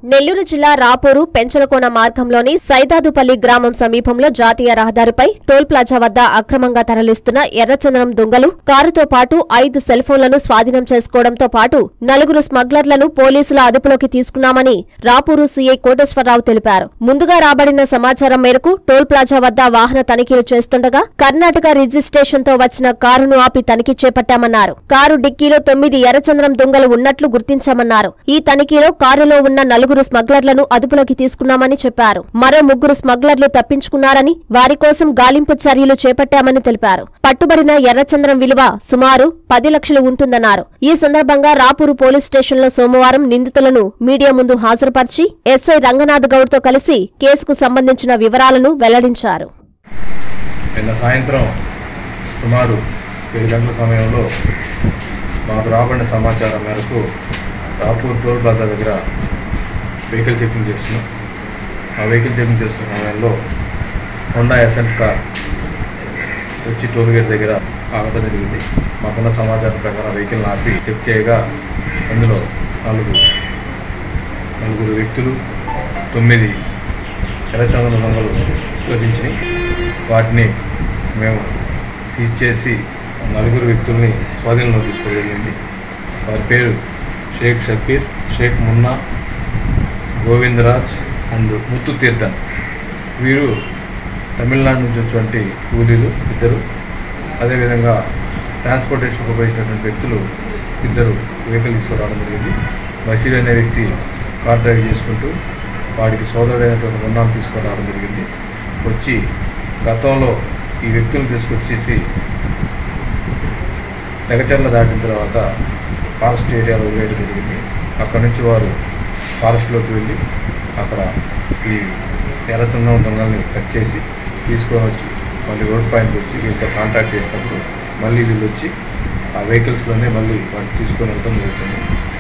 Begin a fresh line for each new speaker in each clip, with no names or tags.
నెల్లూరు జిల్లా రాపూరు పెంచలకోన మార్గంలోని సైదాదుపల్లి గ్రామం సమీపంలో జాతీయ రహదారిపై టోల్ ప్లాజా వద్ద అక్రమంగా తరలిస్తున్న ఎర్రచందనం దొంగలు కారుతో పాటు ఐదు సెల్ ఫోన్లను స్వాధీనం చేసుకోవడంతో పాటు నలుగురు స్మగ్లర్లను పోలీసుల అదుపులోకి తీసుకున్నామని రాపూరు సీఐ కోటేశ్వరరావు తెలిపారు ముందుగా రాబడిన సమాచారం మేరకు టోల్ ప్లాజా వద్ద వాహన తనిఖీలు చేస్తుండగా కర్ణాటక రిజిస్ట్రేషన్ తో వచ్చిన కారును ఆపి తనిఖీ చేపట్టామన్నారు కారు డిక్కీలో తొమ్మిది ఎర్రచంద్రం దొంగలు ఉన్నట్లు గుర్తించామన్నారు ఈ తనిఖీలో కారులో ఉన్న నలుగురు స్మగ్లర్లను అదుపులోకి తీసుకున్నామని చెప్పారు మరో ముగ్గురు స్మగ్లర్లు తప్పించుకున్నారని వారి కోసం గాలింపు చర్యలు చేపట్టామని తెలిపారు పట్టుబడిన ఎర్రచంద్రం విలువ సుమారు పది లక్షలు ఉంటుందన్నారు ఈ సందర్భంగా రాపూరు పోలీస్ స్టేషన్లో సోమవారం నిందితులను మీడియా ముందు హాజరుపరిచి ఎస్ఐ రంగనాథ్ గౌడ్తో కలిసి కేసుకు సంబంధించిన వివరాలను వెల్లడించారు
నిన్న సాయంత్రం సుమారు ఏడు గంటల సమయంలో మాకు రాబడిన సమాచారం మేరకు రాపూర్ టోల్ ప్లాజా దగ్గర వెహికల్ చెకింగ్ చేస్తున్నాం ఆ వెహికల్ చెకింగ్ చేస్తున్న సమయంలో హోండా ఎసెంట్ కార్ వచ్చి టోల్ గేట్ దగ్గర ఆగటం జరిగింది మాకున్న సమాచారం ప్రకారం వెహికల్ని ఆపి చెక్ చేయగా అందులో నాలుగు నలుగురు వ్యక్తులు తొమ్మిది ఎర్రచందన దొంగలు లభించినాయి వాటిని మేము సీజ్ చేసి నలుగురు వ్యక్తుల్ని స్వాధీనంలో తీసుకోగలిగింది వారి పేరు షేక్ షకీర్ షేక్ మున్నా గోవిందరాజ్ అండ్ ముత్తు తీర్థన్ వీరు తమిళనాడు నుంచి వచ్చినటువంటి కూలీలు ఇద్దరు అదేవిధంగా ట్రాన్స్పోర్టేషన్కి ఉపయోగించినటువంటి వ్యక్తులు ఇద్దరు వెహికల్ తీసుకురావడం జరిగింది బషీర్ అనే వ్యక్తి కార్ డ్రైవ్ చేసుకుంటూ వాడికి సోదరుడైనటువంటి మున్నాను తీసుకురావడం జరిగింది వచ్చి గతంలో ఈ వ్యక్తులను తీసుకొచ్చేసి తెగచర్ల దాటిన తర్వాత ఫారెస్ట్ ఏరియాలో వదిలేయడం జరిగింది అక్కడ నుంచి వారు ఫారెస్ట్లోకి వెళ్ళి అక్కడ ఈ ఎర్రచందనం దొంగల్ని కట్ చేసి తీసుకొని వచ్చి మళ్ళీ రోడ్ పాయింట్కి వచ్చి వీళ్ళతో కాంటాక్ట్ చేసినప్పుడు మళ్ళీ వీళ్ళు వచ్చి ఆ వెహికల్స్లోనే మళ్ళీ వాటిని తీసుకొని వెళ్ళడం జరుగుతుంది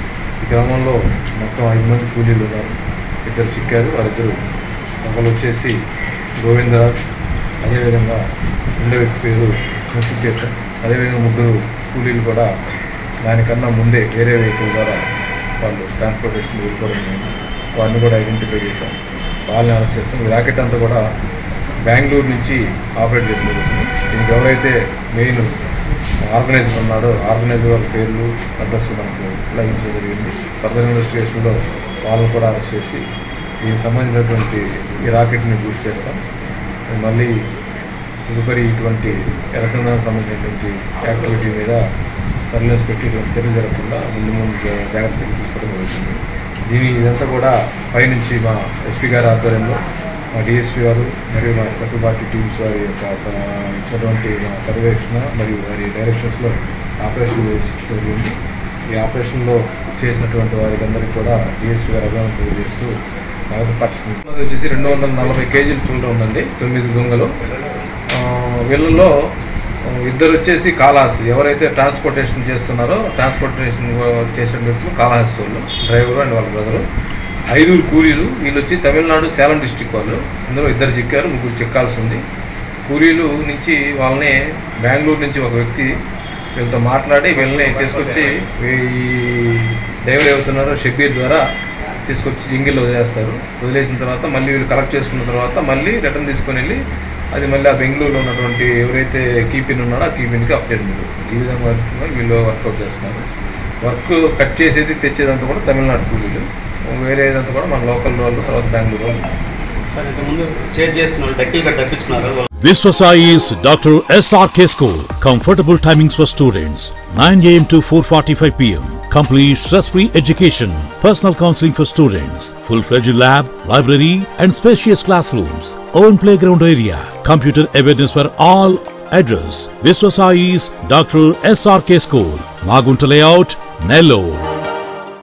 ఈ క్రమంలో మొత్తం ఐదు మంది కూలీలు ఉన్నారు ఇద్దరు చిక్కారు వారిద్దరు ఒకరు వచ్చేసి గోవిందరాజ్ అదేవిధంగా రెండో వ్యక్తి పేరు ముక్కు తీర్థం అదేవిధంగా ముగ్గురు కూలీలు కూడా దానికన్నా ముందే వేరే వెహికల్ ద్వారా వాళ్ళు ట్రాన్స్పోర్టేషన్ వెళ్ళిపోవడం జరిగింది వారిని కూడా ఐడెంటిఫై చేశాం వాళ్ళని అరెస్ట్ చేస్తాం ఈ రాకెట్ అంతా కూడా బెంగళూరు నుంచి ఆపరేట్ చేయడం జరుగుతుంది దీనికి ఎవరైతే మెయిన్ ఆర్గనైజర్ ఉన్నాడో ఆర్గనైజర్ వాళ్ళ పేర్లు అడ్రస్ మనకు లభించడం జరిగింది ఫర్దర్ ఇన్వెస్టిగేషన్లో వాళ్ళని కూడా అరెస్ట్ చేసి దీనికి సంబంధించినటువంటి ఈ రాకెట్ని బూస్ట్ చేస్తాం మళ్ళీ తదుపరి ఇటువంటి ఎర్రచందనానికి సంబంధించినటువంటి యాక్టివిటీ మీద సర్లేస్ పెట్టి ఇటువంటి చర్యలు జరగకుండా ముందు ముందు జా- జాగ్రత్తలు తీసుకోవడం జరుగుతుంది దీని ఇదంతా కూడా పైనుంచి మా ఎస్పీ గారి ఆధ్వర్యంలో మా డిఎస్పీ గారు మరియు మా స్పెషల్ పార్టీ టీమ్స్ వారి యొక్క స- ఇచ్చినటువంటి మా పర్యవేక్షణ మరియు వారి డైరెక్షన్స్లో ఆపరేషన్ చేసి జరిగింది ఈ ఆపరేషన్లో చేసినటువంటి వారికి అందరికీ కూడా డిఎస్పీ గారు అభినందన తెలియజేస్తూ నగదు పర్సన్ వచ్చేసి రెండు వందల నలభై కేజీల చిల్లర ఉందండి తొమ్మిది దొంగలు ఆ, వీళ్ళలో ఆ, ఇద్దరు వచ్చేసి కాళహస్తి ఎవరైతే ట్రాన్స్పోర్టేషన్ చేస్తున్నారో ట్రాన్స్పోర్టేషన్ చేసిన వ్యక్తులు కాళహస్తి వాళ్ళు డ్రైవరు అండ్ వాళ్ళ బ్రదరు ఐదుగురు కూలీలు వీళ్ళు వచ్చి తమిళనాడు సేలం డిస్టిక్ వాళ్ళు అందులో ఇద్దరు చిక్కారు ముగ్గురు చిక్కాల్సి ఉంది కూలీలు నుంచి వాళ్ళని బెంగళూరు నుంచి ఒక వ్యక్తి వీళ్ళతో మాట్లాడి వీళ్ళని తీసుకొచ్చి ఈ డ్రైవర్ అవుతున్నారో షబ్బీర్ ద్వారా తీసుకొచ్చి జింగిల్లో వదిలేస్తారు వదిలేసిన తర్వాత మళ్ళీ వీళ్ళు కలెక్ట్ చేసుకున్న తర్వాత మళ్ళీ రిటర్న్ తీసుకొని వెళ్ళి అది మళ్ళీ ఆ బెంగళూరులో ఉన్నటువంటి ఎవరైతే కీపిన్ ఉన్నాడో ఆ కీపిన్కి అప్ చేయడం జరుగుతుంది. ఈ విధంగా వీళ్ళు వర్కౌట్ చేస్తున్నారు వర్క్ కట్ చేసేది తెచ్చేదంతా కూడా తమిళనాడు కూలీలు వేరేదంతా కూడా మన లోకల్ వాళ్ళు తర్వాత బెంగళూరు వాళ్ళు
సార్ ఇంతకుముందు చేంజ్ చేస్తున్నారు డెక్కిల్ కట్ తప్పించుకున్నారు
Viswasai is Dr. SRK School. Comfortable timings for students 9 am to 4:45 pm. Complete stress-free education. Personal counseling for students. Full-fledged lab, library, and spacious classrooms. Own playground area. Computer awareness for all. Address: Viswasai's Dr. SRK School. Magunta Layout, Nellore.